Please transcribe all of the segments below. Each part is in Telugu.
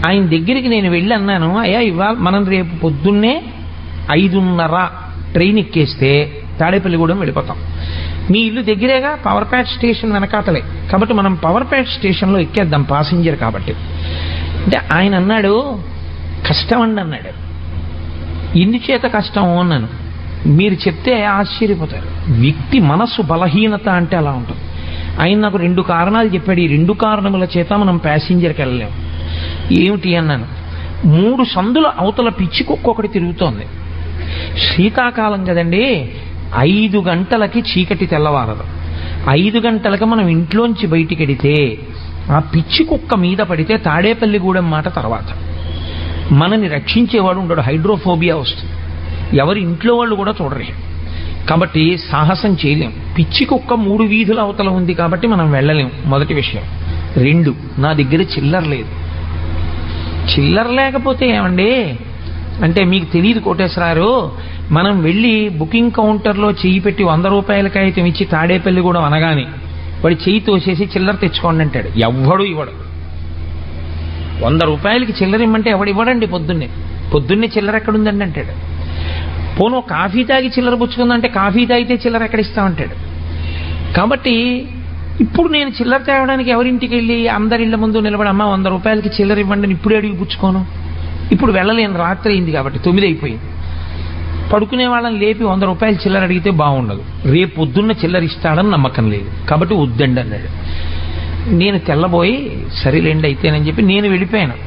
ఆయన దగ్గరికి నేను వెళ్ళి అన్నాను అయ్యా ఇవాళ మనం రేపు పొద్దున్నే ఐదున్నర ట్రైన్ ఎక్కేస్తే తాడేపల్లిగూడెం వెళ్ళిపోతాం మీ ఇల్లు దగ్గరేగా పవర్ ప్యాట్ స్టేషన్ వెనకాతలే కాబట్టి మనం పవర్ ప్యాట్ స్టేషన్లో ఎక్కేద్దాం పాసింజర్ కాబట్టి అంటే ఆయన అన్నాడు కష్టం అండి అన్నాడు ఎందుచేత కష్టం అన్నాను మీరు చెప్తే ఆశ్చర్యపోతారు వ్యక్తి మనస్సు బలహీనత అంటే అలా ఉంటుంది ఆయన నాకు రెండు కారణాలు చెప్పాడు ఈ రెండు కారణముల చేత మనం ప్యాసింజర్కి వెళ్ళలేము ఏమిటి అన్నాను మూడు సందుల అవతల పిచ్చి కుక్క ఒకటి తిరుగుతోంది శీతాకాలం కదండి ఐదు గంటలకి చీకటి తెల్లవారదు ఐదు గంటలకి మనం ఇంట్లోంచి బయటికి వెడితే ఆ పిచ్చి కుక్క మీద పడితే తాడేపల్లిగూడెం మాట తర్వాత మనని రక్షించేవాడు ఉండడు హైడ్రోఫోబియా వస్తుంది ఎవరి ఇంట్లో వాళ్ళు కూడా చూడరు కాబట్టి సాహసం చేయలేం పిచ్చి కుక్క మూడు వీధుల అవతల ఉంది కాబట్టి మనం వెళ్ళలేం మొదటి విషయం రెండు నా దగ్గర చిల్లర లేదు చిల్లర లేకపోతే ఏమండి అంటే మీకు తెలియదు కోటేశ్వరారు మనం వెళ్ళి బుకింగ్ కౌంటర్లో చెయ్యి పెట్టి వంద రూపాయల కాగితం ఇచ్చి తాడేపల్లి కూడా అనగానే వాడు చెయ్యి తోసేసి చిల్లర తెచ్చుకోండి అంటాడు ఎవ్వడు ఇవ్వడు వంద రూపాయలకి చిల్లర ఇమ్మంటే ఎవడు ఇవ్వడండి పొద్దున్నే పొద్దున్నే చిల్లర ఎక్కడుందండి అంటాడు పోను కాఫీ తాగి చిల్లర పుచ్చుకుందంటే కాఫీ తాగితే చిల్లర ఎక్కడ ఇస్తామంటాడు కాబట్టి ఇప్పుడు నేను చిల్లర తేవడానికి ఎవరింటికి వెళ్ళి అందరిళ్ళ ముందు నిలబడి అమ్మ వంద రూపాయలకి చిల్లర ఇవ్వండి అని ఇప్పుడే అడిగి పుచ్చుకోను ఇప్పుడు వెళ్ళలేను రాత్రి అయింది కాబట్టి తొమ్మిది అయిపోయింది పడుకునే వాళ్ళని లేపి వంద రూపాయలు చిల్లర అడిగితే బాగుండదు రేపు పొద్దున్న చిల్లర ఇస్తాడని నమ్మకం లేదు కాబట్టి వద్దండి అన్నాడు నేను తెల్లబోయి సరేలేండి అయితేనని చెప్పి నేను వెళ్ళిపోయాను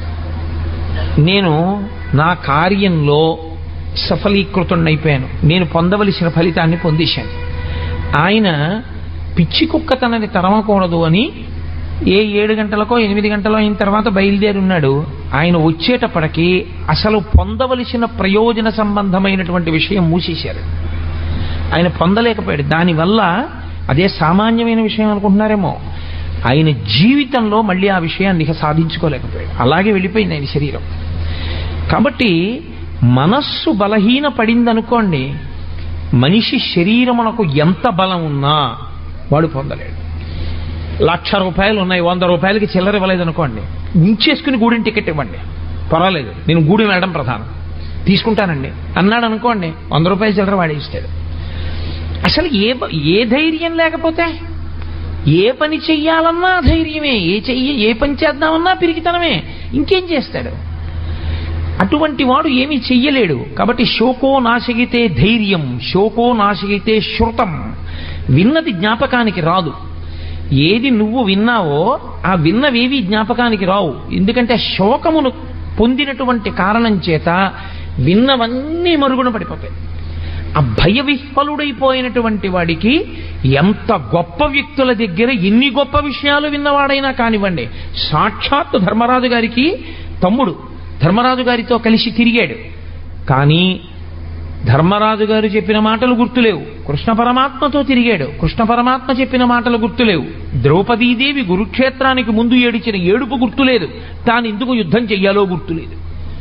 నేను నా కార్యంలో సఫలీకృతుడైపోయాను నేను పొందవలసిన ఫలితాన్ని పొందేశాను ఆయన పిచ్చి కుక్క తనని తరమకూడదు అని ఏ ఏడు గంటలకో ఎనిమిది గంటలో అయిన తర్వాత బయలుదేరి ఉన్నాడు ఆయన వచ్చేటప్పటికి అసలు పొందవలసిన ప్రయోజన సంబంధమైనటువంటి విషయం మూసేశారు ఆయన పొందలేకపోయాడు దానివల్ల అదే సామాన్యమైన విషయం అనుకుంటున్నారేమో ఆయన జీవితంలో మళ్ళీ ఆ విషయాన్ని ఇక సాధించుకోలేకపోయాడు అలాగే వెళ్ళిపోయింది ఆయన శరీరం కాబట్టి మనస్సు బలహీన పడిందనుకోండి మనిషి శరీరమునకు ఎంత బలం ఉన్నా వాడు పొందలేడు లక్ష రూపాయలు ఉన్నాయి వంద రూపాయలకి చిల్లర ఇవ్వలేదు అనుకోండి ఉంచేసుకుని గూడెం టికెట్ ఇవ్వండి పర్వాలేదు నేను గూడెం వెళ్ళడం ప్రధానం తీసుకుంటానండి అన్నాడు అనుకోండి వంద రూపాయల చిల్లర వాడే ఇస్తాడు అసలు ఏ బ- ఏ ధైర్యం లేకపోతే ఏ పని చెయ్యాలన్నా ధైర్యమే ఏ చెయ్యి ఏ పని చేద్దామన్నా పిరికితనమే ఇంకేం చేస్తాడు అటువంటి వాడు ఏమీ చెయ్యలేడు కాబట్టి శోకో నాశగితే ధైర్యం శోకో నాశగితే శృతం విన్నది జ్ఞాపకానికి రాదు ఏది నువ్వు విన్నావో ఆ విన్నవేవి జ్ఞాపకానికి రావు ఎందుకంటే శోకమును పొందినటువంటి కారణం చేత విన్నవన్నీ మరుగున పడిపోతాయి ఆ భయ విహ్వలుడైపోయినటువంటి వాడికి ఎంత గొప్ప వ్యక్తుల దగ్గర ఎన్ని గొప్ప విషయాలు విన్నవాడైనా కానివ్వండి సాక్షాత్తు ధర్మరాజు గారికి తమ్ముడు ధర్మరాజు గారితో కలిసి తిరిగాడు కానీ ధర్మరాజు గారు చెప్పిన మాటలు గుర్తులేవు కృష్ణ పరమాత్మతో తిరిగాడు కృష్ణ పరమాత్మ చెప్పిన మాటలు గుర్తులేవు ద్రౌపదీదేవి కురుక్షేత్రానికి ముందు ఏడిచిన ఏడుపు గుర్తులేదు తాను ఎందుకు యుద్ధం చెయ్యాలో గుర్తులేదు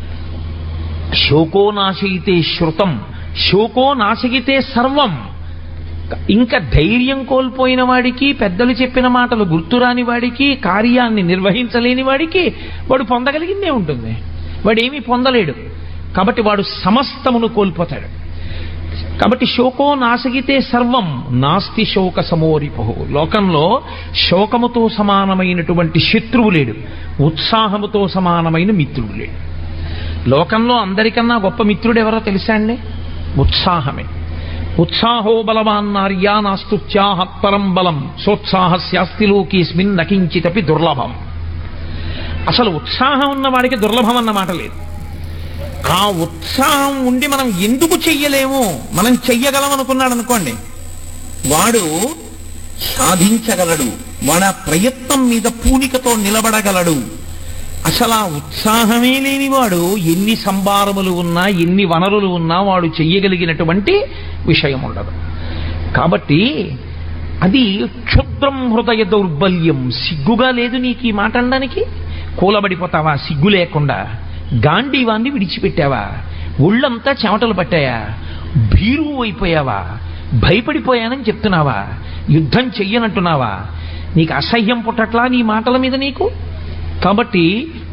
శోకో నాశయితే శృతం శోకో నాశగితే సర్వం ఇంకా ధైర్యం కోల్పోయిన వాడికి పెద్దలు చెప్పిన మాటలు గుర్తురాని వాడికి కార్యాన్ని నిర్వహించలేని వాడికి వాడు పొందగలిగిందే ఉంటుంది వాడు ఏమీ పొందలేడు కాబట్టి వాడు సమస్తమును కోల్పోతాడు కాబట్టి శోకో నాశగితే సర్వం నాస్తి శోక సమోరిపహు లోకంలో శోకముతో సమానమైనటువంటి శత్రువు లేడు ఉత్సాహముతో సమానమైన మిత్రుడు లేడు లోకంలో అందరికన్నా గొప్ప మిత్రుడు ఎవరో తెలుసా అండి ఉత్సాహమే ఉత్సాహో బలవాన్ నార్యా నాస్తుత్యాహత్పరం బలం సోత్సాహస్యాస్తి లోకేస్మిన్ నకించితపి దుర్లభం అసలు ఉత్సాహం ఉన్న వాడికి దుర్లభం అన్న మాట లేదు ఆ ఉత్సాహం ఉండి మనం ఎందుకు చెయ్యలేము మనం చెయ్యగలం అనుకున్నాడు అనుకోండి వాడు సాధించగలడు వాడు ఆ ప్రయత్నం మీద పూనికతో నిలబడగలడు అసలు ఆ ఉత్సాహమే లేనివాడు ఎన్ని సంభారములు ఉన్నా ఎన్ని వనరులు ఉన్నా వాడు చెయ్యగలిగినటువంటి విషయం ఉండదు కాబట్టి అది క్షుద్రం హృదయ దౌర్బల్యం సిగ్గుగా లేదు నీకు ఈ మాట అనడానికి కూలబడిపోతావా సిగ్గు లేకుండా గాంధీవాన్ని విడిచిపెట్టావా ఒళ్ళంతా చెమటలు పట్టాయా భీరువు అయిపోయావా భయపడిపోయానని చెప్తున్నావా యుద్ధం చెయ్యనంటున్నావా నీకు అసహ్యం పుట్టట్లా నీ మాటల మీద నీకు కాబట్టి